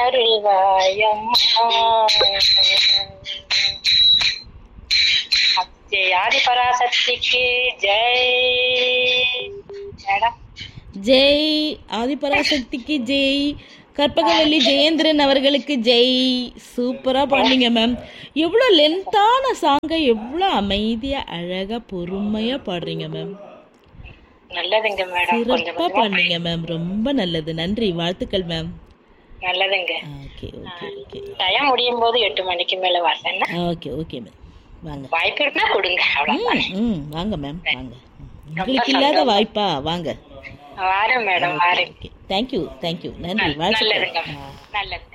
அருள்வாயம்மா ஜெய் ஆதி பராசக்திக்கு ஜெய் மேடம் ஜெய் ஆதிபராசக்திக்கு ஜெய் கற்பகவல்லி ஜெயேந்திரன் அவர்களுக்கு ஜெய் சூப்பரா பாடுனீங்க மேம் எவ்வளோ லென்த்தான சாங்கை எவ்வளோ அமைதியா அழகா பொறுமையா பாடுறீங்க மேம் நல்லதுங்க மேடம் கொஞ்சம் சிறப்பா பாடுனீங்க மேம் ரொம்ப நல்லது நன்றி வாழ்த்துக்கள் மேம் நல்லதுங்க ஓகே ஓகே ஓகே டைம் முடியும் போது எட்டு மணிக்கு மேல வரேன் ஓகே ஓகே மேம் வாங்க வாய்ப்பு இருந்தா கொடுங்க அவ்வளவுதான் ம் ம் வாங்க மேம் வாங்க உங்களுக்கு இல்லாத வாய்ப்பா வாங்க வாரேன் மேடம் வாரேன் ஓகே தேங்க்யூ தேங்க்யூ நன்றி வாழ்த்துக்கள் நல்லதுங்க ஆ. நல்லதுங்க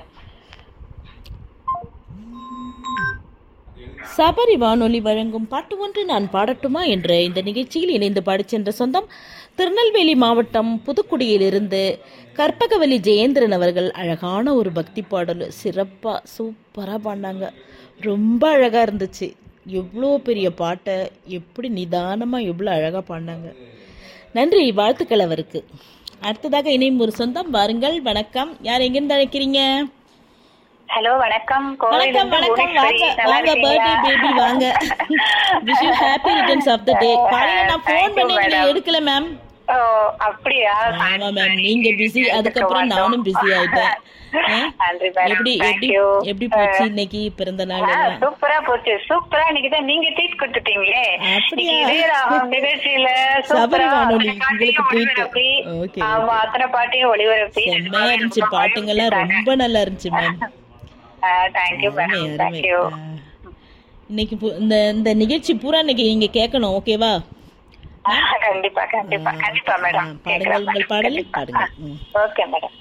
சபரி வானொலி வழங்கும் பாட்டு ஒன்று நான் பாடட்டுமா என்ற இந்த நிகழ்ச்சியில் இணைந்து பாடிச் சென்ற சொந்தம் திருநெல்வேலி மாவட்டம் புதுக்குடியிலிருந்து கற்பகவல்லி ஜெயேந்திரன் அவர்கள் அழகான ஒரு பக்தி பாடல் சிறப்பாக சூப்பராக பாடினாங்க ரொம்ப அழகாக இருந்துச்சு எவ்வளோ பெரிய பாட்டை எப்படி நிதானமாக எவ்வளோ அழகாக பாடினாங்க நன்றி வாழ்த்துக்கள் அவருக்கு அடுத்ததாக இணையும் ஒரு சொந்தம் வாருங்கள் வணக்கம் யார் எங்கிருந்து அழைக்கிறீங்க ஹலோ வணக்கம் வணக்கம் வணக்கம் வாங்க வாங்க பர்த்டே பேபி வாங்க wish you happy returns of the day காலையில நான் ஃபோன் பண்ணி நீங்க எடுக்கல மேம் ஓ அப்படியா ஆமா மேம் நீங்க பிஸி அதுக்கப்புறம் நானும் பிஸி ஆயிட்டேன் ஆ? நன்றி மேடம் எப்படி எப்படி தேங்க்யூ எப்படி போச்சு இன்னைக்கு பிறந்த நாள் எல்லாம் சூப்பரா போச்சு சூப்பரா இன்னைக்கு தான் நீங்க ட்ரீட் கொடுத்துட்டீங்களே அப்படியா? இன்னைக்கு இதே ராகம் நிகழ்ச்சியில சபரி சூப்பரா வானொலி அத்தனை உங்களுக்கு பாட்டையும் treat. ஒளிபரப்பி, Okay, ஆமா அத்தனை பாட்டையும் ஒளிபரப்பி செம்மையா இருந்துச்சு பாட்டுங்கெல்லாம் ரொம்ப நல்லா இருந்துச்சு மேம் தேங்க்யூ அருமை மேடம் அருமை தேங்க்யூ ஆ. இன்னைக்கு பு- இந்த இந்த நிகழ்ச்சி பூரா இன்னைக்கு நீங்க கேட்கணும் ஓகேவா கண்டிப்பா கண்டிப்பா கண்டிப்பா மேடம் பாடுங்கள் உங்கள் பாடலை பாடுங்க ம். ஓகே மேடம்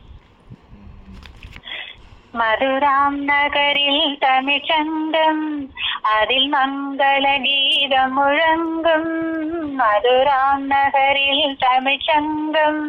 மதுராம் நகரில் தமிழ்ச்சங்கம் அதில் மங்கள கீதம் முழங்கும் மதுராம் நகரில் தமிழ்ச்சங்கம்